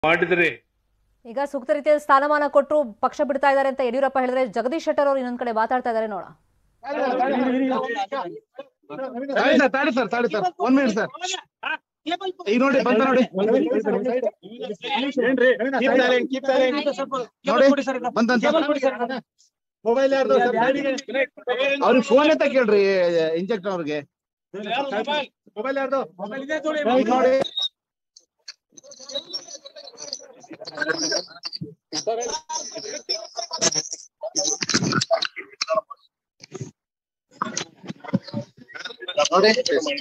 ಮಾಡಿದರೆ ಈಗ ಸೂಕ್ತ ರೀತಿಯಲ್ಲಿ ಸ್ಥಾನಮಾನ ಕೊಟ್ಟರು ಪಕ್ಷ ಬಿಡ್ತಾ ಇದ್ದಾರೆ ಅಂತ ಯಡಿಯೂರಪ್ಪ ಹೇಳಿದ್ರೆ ಜಗದೀಶ್ ಶೆಟ್ಟರ್ ಅವರು ಇನ್ನೊಂದ್ ಕಡೆ ಮಾತಾಡ್ತಾ ಇದ್ದಾರೆ ನೋಡ ತಾಳಿ ಸರ್ ತಾಳಿ ಸರ್ ತಾಳಿ ಸರ್ ಒಂದ್ ಮಿನಿಟ್ ಸರ್ ಈಗ ನೋಡಿ ಬಂತ ನೋಡಿ ನೋಡಿ ಬಂದಂತ ಮೊಬೈಲ್ ಯಾರ್ದು ಅವ್ರಿಗೆ ಫೋನ್ ಅಂತ ಕೇಳ್ರಿ ಇಂಜೆಕ್ಟರ್ ಅವ್ರಿಗೆ ಮೊಬೈಲ್ ಯಾರ್ದು ಈಗ ನೋಡಿ ನೋಡಿ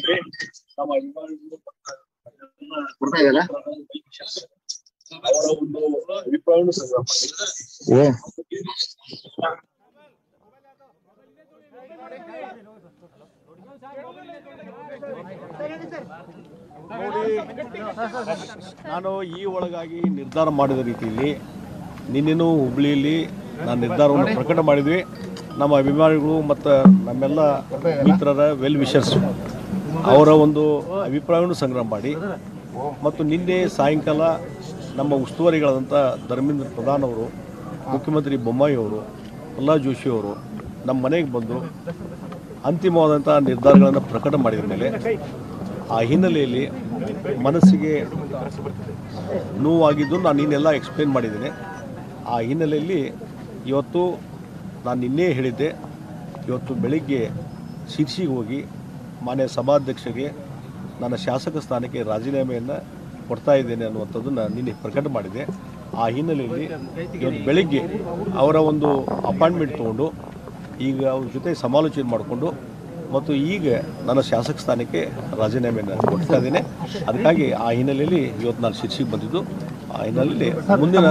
ಕೊಡ್ತಾ ಇದೆಯಲ್ಲ ಓ ನೋಡಿ ನಾನು ಈ ಒಳಗಾಗಿ ನಿರ್ಧಾರ ಮಾಡಿದ ರೀತಿಯಲ್ಲಿ ನಿನ್ನೆನೂ ಹುಬ್ಳಿಯಲ್ಲಿ ನಾನು ನಿರ್ಧಾರವನ್ನು ಪ್ರಕಟ ಮಾಡಿದ್ವಿ ನಮ್ಮ ಅಭಿಮಾನಿಗಳು ಮತ್ತು ನಮ್ಮೆಲ್ಲ ಮಿತ್ರರ ವೆಲ್ ವಿಷರ್ಸ್ ಅವರ ಒಂದು ಅಭಿಪ್ರಾಯವನ್ನು ಸಂಗ್ರಹ ಮಾಡಿ ಮತ್ತು ನಿನ್ನೆ ಸಾಯಂಕಾಲ ನಮ್ಮ ಉಸ್ತುವಾರಿಗಳಾದಂಥ ಧರ್ಮೇಂದ್ರ ಪ್ರಧಾನ್ ಅವರು ಮುಖ್ಯಮಂತ್ರಿ ಬೊಮ್ಮಾಯಿ ಅವರು ಪ್ರಹ್ಲಾದ್ ಜೋಶಿ ಅವರು ನಮ್ಮ ಮನೆಗೆ ಬಂದು ಅಂತಿಮವಾದಂಥ ನಿರ್ಧಾರಗಳನ್ನು ಪ್ರಕಟ ಮಾಡಿದ ಮೇಲೆ ಆ ಹಿನ್ನೆಲೆಯಲ್ಲಿ ಮನಸ್ಸಿಗೆ ನೋವಾಗಿದ್ದು ನಾನು ಇನ್ನೆಲ್ಲ ಎಕ್ಸ್ಪ್ಲೇನ್ ಮಾಡಿದ್ದೇನೆ ಆ ಹಿನ್ನೆಲೆಯಲ್ಲಿ ಇವತ್ತು ನಾನು ನಿನ್ನೆ ಹೇಳಿದ್ದೆ ಇವತ್ತು ಬೆಳಿಗ್ಗೆ ಶಿರ್ಸಿಗೆ ಹೋಗಿ ಮಾನ್ಯ ಸಭಾಧ್ಯಕ್ಷರಿಗೆ ನನ್ನ ಶಾಸಕ ಸ್ಥಾನಕ್ಕೆ ರಾಜೀನಾಮೆಯನ್ನು ಕೊಡ್ತಾ ಇದ್ದೇನೆ ಅನ್ನುವಂಥದ್ದನ್ನು ನಿನ್ನೆ ಪ್ರಕಟ ಮಾಡಿದೆ ಆ ಹಿನ್ನೆಲೆಯಲ್ಲಿ ಇವತ್ತು ಬೆಳಿಗ್ಗೆ ಅವರ ಒಂದು ಅಪಾಯಿಂಟ್ಮೆಂಟ್ ತೊಗೊಂಡು ಈಗ ಅವ್ರ ಜೊತೆ ಸಮಾಲೋಚನೆ ಮಾಡಿಕೊಂಡು ಮತ್ತು ಈಗ ನನ್ನ ಶಾಸಕ ಸ್ಥಾನಕ್ಕೆ ರಾಜೀನಾಮೆಯನ್ನು ಕೊಡ್ತಾ ಇದ್ದೇನೆ ಅದಕ್ಕಾಗಿ ಆ ಹಿನ್ನೆಲೆಯಲ್ಲಿ ಇವತ್ತು ನಾನು ಶಿರ್ಸಿಗೆ ಬಂದಿದ್ದು ಆ ಹಿನ್ನೆಲೆಯಲ್ಲಿ ಮುಂದಿನ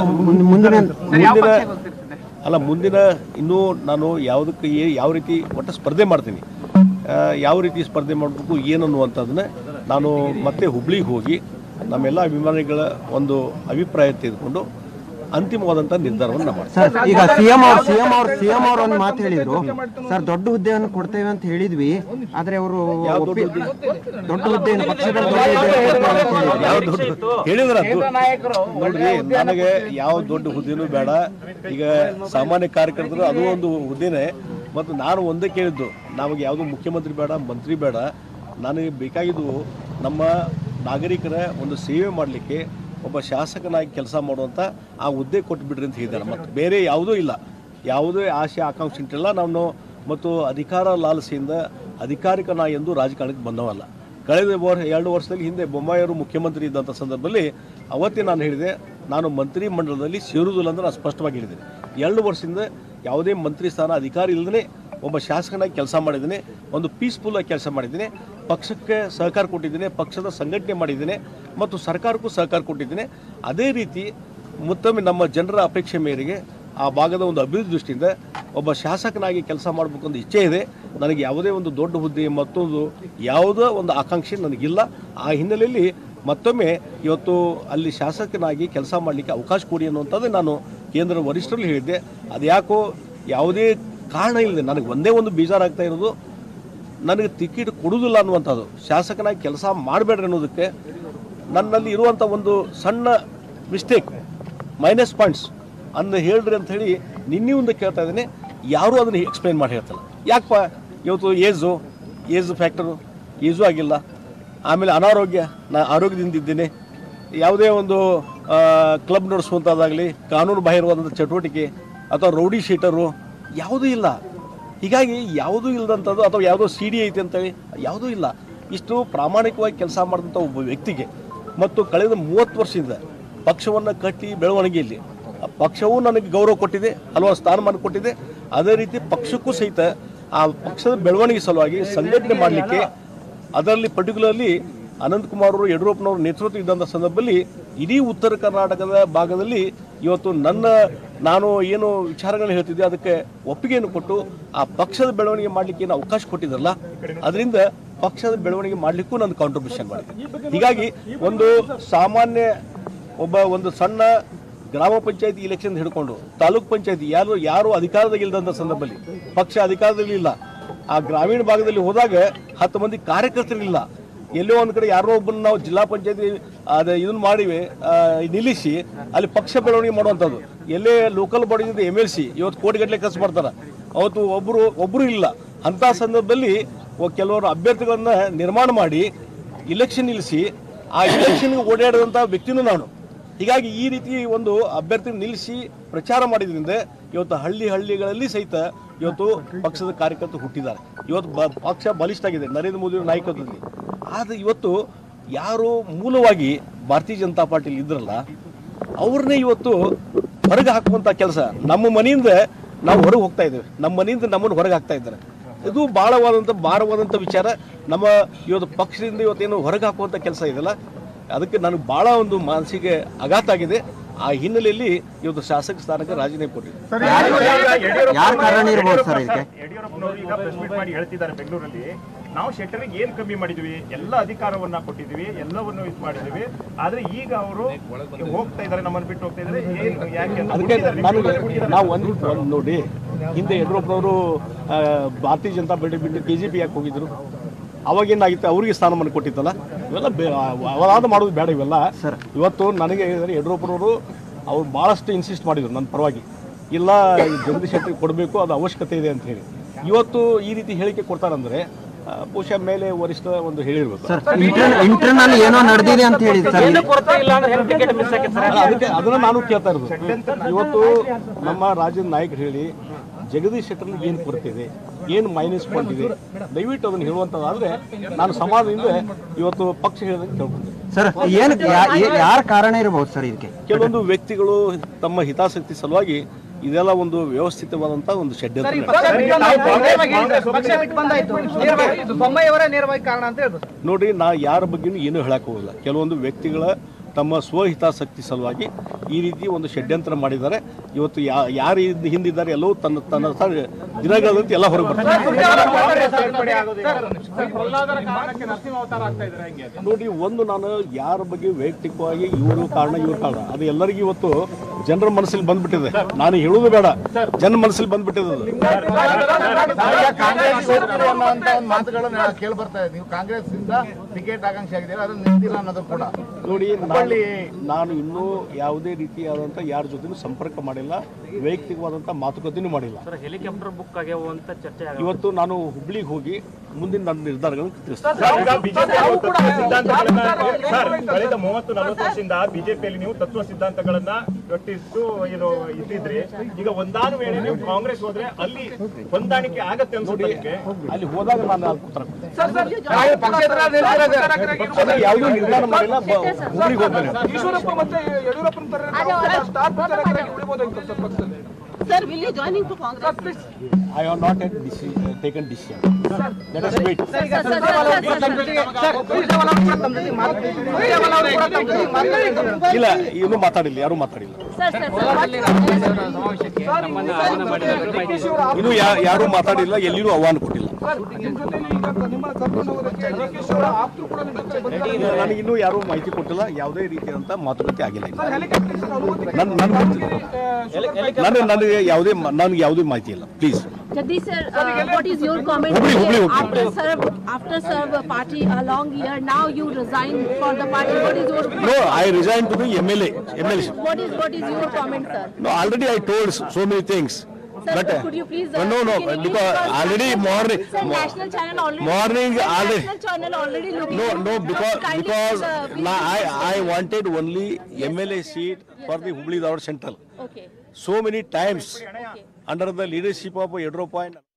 ಮುಂದಿನ ಅಲ್ಲ ಮುಂದಿನ ಇನ್ನೂ ನಾನು ಯಾವುದಕ್ಕೆ ಏ- ಯಾವ ರೀತಿ ಒಟ್ಟು ಸ್ಪರ್ಧೆ ಮಾಡ್ತೀನಿ ಆ, ಯಾವ ರೀತಿ ಸ್ಪರ್ಧೆ ಮಾಡಬೇಕು ಏನು ಅನ್ನುವಂಥದ್ದನ್ನ ನಾನು ಮತ್ತೆ ಹುಬ್ಳಿಗೆ ಹೋಗಿ ನಮ್ಮೆಲ್ಲ ಅಭಿಮಾನಿಗಳ ಒಂದು ಅಭಿಪ್ರಾಯ ತೆಗೆದುಕೊಂಡು ಅಂತಿಮವಾದಂಥ ನಿರ್ಧಾರವನ್ನು ನಾನು ಮಾಡ್ತೀನಿ ಸರ್ ಈಗ ಸಿಎಂ ಅವ್ರು ಸಿಎಂ ಅವ್ರು ಸಿಎಂ ಅವ್ರು ಒಂದು ಮಾತು ಹೇಳಿದ್ರು ಸರ್ ದೊಡ್ಡ ಹುದ್ದೆಯನ್ನು ಕೊಡ್ತೇವೆ ಅಂತ ಹೇಳಿದ್ವಿ ಆದ್ರೆ ಅವರು ಯಾವ ದೊಡ್ಡ ಹುದ್ದೆ? ದೊಡ್ಡ ಹುದ್ದೆಯನ್ನು ಪಕ್ಷದ ದೊಡ್ಡ ಹುದ್ದೆಯನ್ನು ಕೊಡ್ತೇವೆ ಅಂತ ಹೇಳಿದ್ರು. ಯಾವ ದೊಡ್ಡ ಹೇಳಿದ್ರ ನೋಡ್ರಿ ನನಗೆ ಯಾವ ದೊಡ್ಡ ಹುದ್ದೆನೂ ಬೇಡ ಈಗ ಸಾಮಾನ್ಯ ಕಾರ್ಯಕರ್ತರು ಅದು ಒಂದು ಹುದ್ದೆನೇ ಮತ್ತು ನಾನು ಒಂದೇ ಕೇಳಿದ್ದು ನಮಗೆ ಯಾವುದು ಮುಖ್ಯಮಂತ್ರಿ ಬೇಡ ಮಂತ್ರಿ ಬೇಡ ನನಗೆ ಬೇಕಾಗಿದ್ದು ನಮ್ಮ ನಾಗರಿಕರ ಒಂದು ಸೇವೆ ಮಾಡಲಿಕ್ಕೆ ಒಬ್ಬ ಶಾಸಕನಾಗಿ ಕೆಲಸ ಮಾಡುವಂಥ ಆ ಹುದ್ದೆ ಕೊಟ್ಬಿಡ್ರಿ ಅಂತ ಹೇಳಿದ್ದಾರೆ ಮತ್ತು ಬೇರೆ ಯಾವುದೂ ಇಲ್ಲ ಯಾವುದೇ ಆಸೆ ಆಕಾಂಕ್ಷೆ ಇಟ್ಟಿಲ್ಲ ನಾನು ಮತ್ತು ಅಧಿಕಾರ ಲಾಲಸೆಯಿಂದ ಅಧಿಕಾರಿಕ ನಾ ಎಂದು ರಾಜಕಾರಣಕ್ಕೆ ಬಂದವಲ್ಲ ಕಳೆದ ವರ್ ಎರಡು ವರ್ಷದಲ್ಲಿ ಹಿಂದೆ ಬೊಮ್ಮಾಯಿಯವರು ಮುಖ್ಯಮಂತ್ರಿ ಇದ್ದಂಥ ಸಂದರ್ಭದಲ್ಲಿ ಅವತ್ತೇ ನಾನು ಹೇಳಿದೆ ನಾನು ಮಂತ್ರಿ ಮಂಡಲದಲ್ಲಿ ಸೇರುವುದಿಲ್ಲ ಅಂತ ನಾನು ಸ್ಪಷ್ಟವಾಗಿ ಹೇಳಿದ್ದೇನೆ ಎರಡು ವರ್ಷದಿಂದ ಯಾವುದೇ ಮಂತ್ರಿ ಸ್ಥಾನ ಅಧಿಕಾರಿ ಇಲ್ಲದೇ ಒಬ್ಬ ಶಾಸಕನಾಗಿ ಕೆಲಸ ಮಾಡಿದ್ದೇನೆ ಒಂದು ಪೀಸ್ಫುಲ್ಲಾಗಿ ಕೆಲಸ ಮಾಡಿದ್ದೇನೆ ಪಕ್ಷಕ್ಕೆ ಸಹಕಾರ ಕೊಟ್ಟಿದ್ದೇನೆ ಪಕ್ಷದ ಸಂಘಟನೆ ಮಾಡಿದ್ದೇನೆ ಮತ್ತು ಸರ್ಕಾರಕ್ಕೂ ಸಹಕಾರ ಕೊಟ್ಟಿದ್ದೇನೆ ಅದೇ ರೀತಿ ಮತ್ತೊಮ್ಮೆ ನಮ್ಮ ಜನರ ಅಪೇಕ್ಷೆ ಮೇರೆಗೆ ಆ ಭಾಗದ ಒಂದು ಅಭಿವೃದ್ಧಿ ದೃಷ್ಟಿಯಿಂದ ಒಬ್ಬ ಶಾಸಕನಾಗಿ ಕೆಲಸ ಮಾಡಬೇಕು ಅಂತ ಇಚ್ಛೆ ಇದೆ ನನಗೆ ಯಾವುದೇ ಒಂದು ದೊಡ್ಡ ಹುದ್ದೆ ಮತ್ತೊಂದು ಯಾವುದೋ ಒಂದು ಆಕಾಂಕ್ಷೆ ನನಗಿಲ್ಲ ಆ ಹಿನ್ನೆಲೆಯಲ್ಲಿ ಮತ್ತೊಮ್ಮೆ ಇವತ್ತು ಅಲ್ಲಿ ಶಾಸಕನಾಗಿ ಕೆಲಸ ಮಾಡಲಿಕ್ಕೆ ಅವಕಾಶ ಕೊಡಿ ಅನ್ನುವಂಥದ್ದು ನಾನು ಕೇಂದ್ರ ವರಿಷ್ಠರಲ್ಲಿ ಹೇಳಿದ್ದೆ ಅದ್ಯಾಕೋ ಯಾವುದೇ ಕಾರಣ ಇಲ್ಲದೆ ನನಗೆ ಒಂದೇ ಒಂದು ಬೇಜಾರಾಗ್ತಾ ಇರೋದು ನನಗೆ ಟಿಕೆಟ್ ಕೊಡುವುದಿಲ್ಲ ಅನ್ನುವಂಥದ್ದು ಶಾಸಕನಾಗಿ ಕೆಲಸ ಮಾಡಬೇಡ್ರಿ ಅನ್ನೋದಕ್ಕೆ ನನ್ನಲ್ಲಿ ಇರುವಂಥ ಒಂದು ಸಣ್ಣ ಮಿಸ್ಟೇಕ್ ಮೈನಸ್ ಪಾಯಿಂಟ್ಸ್ ಅನ್ನ ಹೇಳ್ರಿ ಅಂತ ಹೇಳಿ ನಿನ್ನೆ ಒಂದು ಕೇಳ್ತಾ ಇದ್ದೀನಿ ಯಾರೂ ಅದನ್ನು ಎಕ್ಸ್ಪ್ಲೈನ್ ಮಾಡಿ ಹೇಳ್ತಲ್ಲ ಯಾಕಪ್ಪ ಇವತ್ತು ಏಜು ಏಜ್ ಫ್ಯಾಕ್ಟರು ಏಜು ಆಗಿಲ್ಲ ಆಮೇಲೆ ಅನಾರೋಗ್ಯ ನಾ ಆರೋಗ್ಯದಿಂದ ಇದ್ದೇನೆ ಯಾವುದೇ ಒಂದು ಕ್ಲಬ್ ನಡೆಸುವಂಥದ್ದಾಗಲಿ ಕಾನೂನು ಬಾಹಿರವಾದಂಥ ಚಟುವಟಿಕೆ ಅಥವಾ ರೌಡಿ ಶೀಟರು ಯಾವುದೂ ಇಲ್ಲ ಹೀಗಾಗಿ ಯಾವುದೂ ಇಲ್ಲದಂಥದ್ದು ಅಥವಾ ಯಾವುದೋ ಸಿ ಡಿ ಐತೆ ಅಂತೇಳಿ ಯಾವುದೂ ಇಲ್ಲ ಇಷ್ಟು ಪ್ರಾಮಾಣಿಕವಾಗಿ ಕೆಲಸ ಮಾಡಿದಂಥ ಒಬ್ಬ ವ್ಯಕ್ತಿಗೆ ಮತ್ತು ಕಳೆದ ಮೂವತ್ತು ವರ್ಷದಿಂದ ಪಕ್ಷವನ್ನು ಕಟ್ಟಿ ಬೆಳವಣಿಗೆಯಲ್ಲಿ ಆ ಪಕ್ಷವೂ ನನಗೆ ಗೌರವ ಕೊಟ್ಟಿದೆ ಹಲವಾರು ಸ್ಥಾನಮಾನ ಕೊಟ್ಟಿದೆ ಅದೇ ರೀತಿ ಪಕ್ಷಕ್ಕೂ ಸಹಿತ ಆ ಪಕ್ಷದ ಬೆಳವಣಿಗೆ ಸಲುವಾಗಿ ಸಂಘಟನೆ ಮಾಡಲಿಕ್ಕೆ ಅದರಲ್ಲಿ ಪರ್ಟಿಕ್ಯುಲರ್ಲಿ ಅನಂತಕುಮಾರ್ ಅವರು ಯಡಿಯೂರಪ್ಪನವರು ನೇತೃತ್ವ ಇದ್ದಂಥ ಸಂದರ್ಭದಲ್ಲಿ ಇಡೀ ಉತ್ತರ ಕರ್ನಾಟಕದ ಭಾಗದಲ್ಲಿ ಇವತ್ತು ನನ್ನ ನಾನು ಏನು ವಿಚಾರಗಳನ್ನ ಹೇಳ್ತಿದ್ದೆ ಅದಕ್ಕೆ ಒಪ್ಪಿಗೆಯನ್ನು ಕೊಟ್ಟು ಆ ಪಕ್ಷದ ಬೆಳವಣಿಗೆ ಮಾಡಲಿಕ್ಕೆ ಏನು ಅವಕಾಶ ಕೊಟ್ಟಿದ್ರಲ್ಲ ಅದರಿಂದ ಪಕ್ಷದ ಬೆಳವಣಿಗೆ ಮಾಡಲಿಕ್ಕೂ ನಾನು ಕಾಂಟ್ರಿಬ್ಯೂಷನ್ ಮಾಡಿದೆ ಹೀಗಾಗಿ ಒಂದು ಸಾಮಾನ್ಯ ಒಬ್ಬ ಒಂದು ಸಣ್ಣ ಗ್ರಾಮ ಪಂಚಾಯತಿ ಇಲೆಕ್ಷನ್ ಹಿಡ್ಕೊಂಡು ತಾಲೂಕ್ ಪಂಚಾಯತಿ ಯಾರು ಯಾರು ಅಧಿಕಾರದಾಗ ಇಲ್ಲದಂಥ ಸಂದರ್ಭದಲ್ಲಿ ಪಕ್ಷ ಅಧಿಕಾರದಲ್ಲಿ ಇಲ್ಲ ಆ ಗ್ರಾಮೀಣ ಭಾಗದಲ್ಲಿ ಹೋದಾಗ ಹತ್ತು ಮಂದಿ ಕಾರ್ಯಕರ್ತರಿಲ್ಲ ಎಲ್ಲೋ ಒಂದ್ ಕಡೆ ಯಾರೋ ಒಬ್ಬನ ನಾವು ಜಿಲ್ಲಾ ಪಂಚಾಯತಿ ಅದ ಇದನ್ನ ಮಾಡಿವಿ ಆ, ನಿಲ್ಲಿಸಿ ಅಲ್ಲಿ ಪಕ್ಷ ಬೆಳವಣಿಗೆ ಮಾಡುವಂಥದ್ದು ಎಲ್ಲೇ ಲೋಕಲ್ ಬಾಡಿಯಿಂದ ಎಮ್ ಎಲ್ ಸಿ ಇವತ್ತು ಕೋಟಿಗಟ್ಟಲೆ ಖರ್ಚು ಮಾಡ್ತಾರೆ ಅವತ್ತು ಒಬ್ಬರು ಒಬ್ಬರು ಇಲ್ಲ ಅಂತ ಸಂದರ್ಭದಲ್ಲಿ ಒ- ಕೆಲವರು ಅಭ್ಯರ್ಥಿಗಳನ್ನ ನಿರ್ಮಾಣ ಮಾಡಿ ಇಲೆಕ್ಷನ್ ನಿಲ್ಲಿಸಿ ಆ ಇಲೆಕ್ಷನ್ಗೆ ಓಡಾಡಿದಂಥ ವ್ಯಕ್ತಿನೂ ನಾನು ಹೀಗಾಗಿ ಈ ರೀತಿ ಒಂದು ಅಭ್ಯರ್ಥಿ ನಿಲ್ಲಿಸಿ ಪ್ರಚಾರ ಮಾಡಿದ್ರಿಂದ ಇವತ್ತು ಹಳ್ಳಿ ಹಳ್ಳಿಗಳಲ್ಲಿ ಸಹಿತ ಇವತ್ತು ಪಕ್ಷದ ಕಾರ್ಯಕರ್ತರು ಹುಟ್ಟಿದ್ದಾರೆ ಇವತ್ತು ಬ- ಪಕ್ಷ ಬಲಿಷ್ಠ ಆಗಿದೆ ನರೇಂದ್ರ ಮೋದಿ ಅವರ ನಾಯಕತ್ವದಲ್ಲಿ ಆದರೆ ಇವತ್ತು ಯಾರು ಮೂಲವಾಗಿ ಭಾರತೀಯ ಜನತಾ ಪಾರ್ಟಿಲಿ ಇದ್ರಲ್ಲ ಅವ್ರನ್ನೇ ಇವತ್ತು ಹೊರಗೆ ಹಾಕುವಂಥ ಕೆಲಸ ನಮ್ಮ ಮನೆಯಿಂದ ನಾವು ಹೊರಗೆ ಹೋಗ್ತಾ ಇದ್ದೇವೆ ನಮ್ಮ ಮನೆಯಿಂದ ನಮ್ಮನ್ನು ಹೊರಗೆ ಹಾಕ್ತಾ ಇದ್ದಾರೆ ಇದು ಭಾಳವಾದಂಥ ಭಾರವಾದಂಥ ವಿಚಾರ ನಮ್ಮ ಇವತ್ತು ಪಕ್ಷದಿಂದ ಇವತ್ತೇನು ಹೊರಗೆ ಹಾಕುವಂಥ ಕೆಲಸ ಇದೆಯಲ್ಲ ಅದಕ್ಕೆ ನನಗೆ ಭಾಳ ಒಂದು ಮಾನಸಿಕ ಆಘಾತ ಆಗಿದೆ ಆ ಹಿನ್ನೆಲೆಯಲ್ಲಿ ಇವತ್ತು ಶಾಸಕ ಸ್ಥಾನಕ್ಕೆ ರಾಜೀನಾಮೆ ಕೊಟ್ಟಿದ್ದೆ ಯಾರ ಕಾರಣ ಇರ್ಬೋದು ಸರ್ ಇದಕ್ಕೆ ಯಡಿಯೂರಪ್ಪನವರು ಈಗ ಪ್ರೆಸ್ ಮೀಟ್ ಮಾಡಿ ಹೇಳ್ತಿದ್ದಾರೆ ಬೆಂಗಳೂರಲ್ಲಿ ನಾವು ಶೆಟ್ಟರಿಗೆ ಏನ್ ಕಮ್ಮಿ ಮಾಡಿದ್ವಿ ಎಲ್ಲ ಅಧಿಕಾರವನ್ನ ಕೊಟ್ಟಿದ್ವಿ ಎಲ್ಲವನ್ನು ಇದು ಮಾಡಿದ್ವಿ ಆದ್ರೆ ಈಗ ಅವರು ಹೋಗ್ತಾ ಇದ್ದಾರೆ ನಮ್ಮನ್ನು ಬಿಟ್ಟು ಹೋಗ್ತಾ ಇದ್ದಾರೆ ಏನ್ ಯಾಕೆ ಅಂತ ಅದಕ್ಕೆ ಹುಟ್ಟಿದ್ದಾರೆ, ನನಗೆ ಹುಟ್ಟಿದ್ದಾರೆ. ನಾವು ಒಂದು ಒಂದು ನೋಡಿ ಹಿಂದೆ ಯಡಿಯೂರಪ್ಪನವರು ಆ, ಭಾರತೀಯ ಜನತಾ ಪಾರ್ಟಿ ಬಿಟ್ಟು ಕೆ ಜಿ ಪಿ ಯಾಕೆ ಹೋಗಿದ್ರು ಅವಾಗೇನಾಗಿತ್ತು ಅವ್ರಿಗೆ ಸ್ಥಾನಮಾನ ಕೊಟ್ಟಿತ್ತಲ್ಲ ಇವೆಲ್ಲ ಬೇ- ಅವಾದ ಮಾಡೋದು ಬೇಡ ಇವೆಲ್ಲ ಸರ್. ಇವತ್ತು ನನಗೆ ಹೇಳಿದರೆ ಯಡಿಯೂರಪ್ಪನವರು ಅವ್ರು ಭಾಳಷ್ಟು ಇನ್ಸಿಸ್ಟ್ ಮಾಡಿದ್ರು ನನ್ನ ಪರವಾಗಿ ಇಲ್ಲ ಈ ಜಗದೀಶ್ ಶೆಟ್ಟಿ ಕೊಡಬೇಕು ಅದು ಅವಶ್ಯಕತೆ ಇದೆ ಅಂತ ಹೇಳಿ ಇವತ್ತು ಈ ರೀತಿ ಹೇಳಿಕೆ ಕೊಡ್ತಾರಂದ್ರೆ ಆ, ಬಹುಶಃ ಮೇಲೆ ವರಿಷ್ಠ ಒಂದು ಹೇಳಿರ್ಬೇಕು ಸರ್ ಇಂಟರ್ನಲ್ ಏನೋ ನಡೆದಿದೆ ಅಂತ ಹೇಳಿದ್ ಸರ್ ಇಲ್ಲಿ. ಅಲ್ಲ, ಅದಕ್ಕೆ ಅದನ್ನ ನಾನು ಕೇಳ್ತಾ ಇರೋದು ಇವತ್ತು ನಮ್ಮ ರಾಜ್ಯದ ನಾಯಕರು ಹೇಳಿ ಜಗದೀಶ್ ಶೆಟ್ಟರ್ನ ಏನು ಕೊರತೆ ಇದೆ ಏನು ಮೈನಸ್ ಪಾಯಿಂಟ್ ಇದೆ ದಯವಿಟ್ಟು ಅದನ್ನು ಹೇಳುವಂಥದ್ದಾದ್ರೆ ನಾನು ಸಮಾಜದಿಂದ ಇವತ್ತು ಪಕ್ಷ ಹೇಳಿದಂಗೆ ಕೇಳ್ಕೊಂಡೆ ಸರ್ ಏನು ಯಾರ ಕಾರಣ ಇರಬಹುದು ಸರ್ ಇದಕ್ಕೆ ಕೆಲವೊಂದು ವ್ಯಕ್ತಿಗಳು ತಮ್ಮ ಹಿತಾಸಕ್ತಿ ಸಲುವಾಗಿ ಇದೆಲ್ಲ ಒಂದು ವ್ಯವಸ್ಥಿತವಾದಂಥ ಒಂದು ಷಡ್ಯಂತ್ರ ಬೊಮ್ಮಾಯಿಯವರೇ ನೇರವಾಗಿ ಕಾರಣ ಅಂತ ಹೇಳ್ಬೋದು ನೋಡಿ ನಾ ಯಾರ ಬಗ್ಗೆನೂ ಏನೂ ಹೇಳಕ್ ಹೋಗಲ್ಲ ಕೆಲವೊಂದು ವ್ಯಕ್ತಿಗಳ ತಮ್ಮ ಸ್ವಹಿತಾಸಕ್ತಿ ಸಲುವಾಗಿ ಈ ರೀತಿ ಒಂದು ಷಡ್ಯಂತ್ರ ಮಾಡಿದ್ದಾರೆ ಇವತ್ತು ಯಾ ಯಾರು ಇದ್- ಹಿಂದಿದ್ದಾರೆ ಎಲ್ಲವೂ ತನ್ನ ತನ್ನ ತ- ದಿನಗಳಂತೆ ಎಲ್ಲ ಹೊರಗೆ ಬರ್ತಾರೆ ನೋಡಿ ಒಂದು ನಾನು ಯಾರ ಬಗ್ಗೆ ವೈಯಕ್ತಿಕವಾಗಿ ಇವರು ಕಾರಣ ಇವ್ರ ಕಾರಣ ಅದು ಎಲ್ಲರಿಗೂ ಇವತ್ತು ಜನರ ಮನಸ್ಸಲ್ಲಿ ಬಂದ್ಬಿಟ್ಟಿದೆ ನಾನು ಹೇಳುವುದು ಬೇಡ ಜನ ಮನಸ್ಸಲ್ಲಿ ಬಂದ್ಬಿಟ್ಟಿದೆ ಅದು. ಕಾಂಗ್ರೆಸ್ ಅನ್ನುವಂತ ಒಂದು ಮಾತುಗಳನ್ನ ಕೇಳಿ ಬರ್ತಾ ಇದೆ ನೀವು ಕಾಂಗ್ರೆಸ್ ಇಂದ ಟಿಕೆಟ್ ಆಕಾಂಕ್ಷಿ ಆಗಿದ್ದೀರಾ ಅದನ್ನ ನಿಂತಿಲ್ಲ ಅನ್ನೋದು ಕೂಡ ನೋಡಿ ನಾನು ನಾನು ಇನ್ನೂ ಯಾವುದೇ ರೀತಿಯಾದಂಥ ಯಾರ ಜೊತೆನೂ ಸಂಪರ್ಕ ಮಾಡಿಲ್ಲ ವೈಯಕ್ತಿಕವಾದಂಥ ಮಾತುಕತೆನೂ ಮಾಡಿಲ್ಲ ಹೆಲಿಕಾಪ್ಟರ್ ಬುಕ್ ಆಗ್ಯಾವ ಅಂತ ಚರ್ಚೆ ಆಗ ಇವತ್ತು ನಾನು ಹುಬ್ಳಿಗೆ ಹೋಗಿ ಮುಂದಿನ ನನ್ನ ನಿರ್ಧಾರಗಳನ್ನು ತಿಳಿಸ್ತೇನೆ ಸರ್, ಈಗ ಬಿಜೆಪಿ ತತ್ವ ಸಿದ್ಧಾಂತಗಳನ್ನ ಸರ್ ಕಳೆದ ಮೂವತ್ತು ನಲವತ್ತು ವರ್ಷದಿಂದ ಬಿಜೆಪಿಯಲ್ಲಿ ನೀವು ತತ್ವ ಸಿದ್ಧಾಂತಗಳನ್ನ ಒಟ್ಟಿಟ್ಟು ಏನು ಇಟ್ಟಿದ್ರಿ ಈಗ ಒಂದಾನು ವೇಳೆ ನೀವು ಕಾಂಗ್ರೆಸ್ ಹೋದ್ರೆ ಅಲ್ಲಿ ಹೊಂದಾಣಿಕೆ ಆಗತ್ತೆ ಅನ್ಸುತ್ತೆ ನಿಮ್ಗೆ ಅಲ್ಲಿ ಹೋದಾಗ ನಾನು ಅದಕ್ಕೆ ಉತ್ತರ ಕೊಡ್ತೇನೆ. ಪಕ್ಷದ ಯಾವುದೂ ನಿರ್ಧಾರ ಮಾಡಿಲ್ಲ ಬ- ಹುಬ್ಳಿಗೆ ಹೋಗ್ತೇನೆ ಈಶ್ವರಪ್ಪ ಮತ್ತೆ ಯಡಿಯೂರಪ್ಪನ ತರ ಸ್ಟಾರ್ ಪ್ರಚಾರಕರಾಗಿ ಉಳಿಬೋದಾಗಿತ್ತು ಸರ್ ಪಕ್ಷದಲ್ಲಿ Sir, will you join into Congress? I have not yet taken decision let us wait ಇಲ್ಲ ಇನ್ನೂ ಮಾತಾಡಿಲ್ಲ ಯಾರೂ ಮಾತಾಡಿಲ್ಲ ಇನ್ನೂ ಯಾ- ಯಾರೂ ಮಾತಾಡಿಲ್ಲ ಎಲ್ಲಿಯೂ ಆಹ್ವಾನ ಕೊಟ್ಟಿಲ್ಲ ನಿಮ್ ಜೊತೆ ಈಗ ನಿಮ್ಮ ಕರ್ಕೊಂಡೋಗೋದಕ್ಕೆ ಡಿ ಕೆ ಶಿವರ ಆಪ್ತರು ಕೂಡ ನಿಮ್ಮ ಜೊತೆ ಬಂದಿದ್ದಾರೆ. ನನಗಿನ್ನೂ ಯಾರೂ ಮಾಹಿತಿ ಕೊಟ್ಟಿಲ್ಲ ಯಾವುದೇ ರೀತಿಯಾದಂಥ ಮಾತುಕತೆ ಆಗಿಲ್ಲ ಇನ್ನು. ಹೆಲಿಕಾಪ್ಟರ್ ಸರ್ ಅನುಮತಿ ನನ್ ನನ್ ನನಗೆ ನನಗೆ ಯಾವುದೇ ಮ- ನನಗೆ ಯಾವುದೇ ಮಾಹಿತಿ ಇಲ್ಲ please Jagdish sir, uh, what is your comment? Hubli, Hubli, Hubli. After serve, after serve a party a long year, now you resign for the party. What is your no I resign to the M L A M L what is what is your comment, sir? No already I told so many things Sir, but could you please? no no speak in English because already morning Sir, national channel already. morning Sir, already- National channel already looking. no no because Kindly because please, uh, please na- I please- I wanted only MLA seat for the Hubli Dharwad Central Okay. so many times under the leadership of Yedroppa and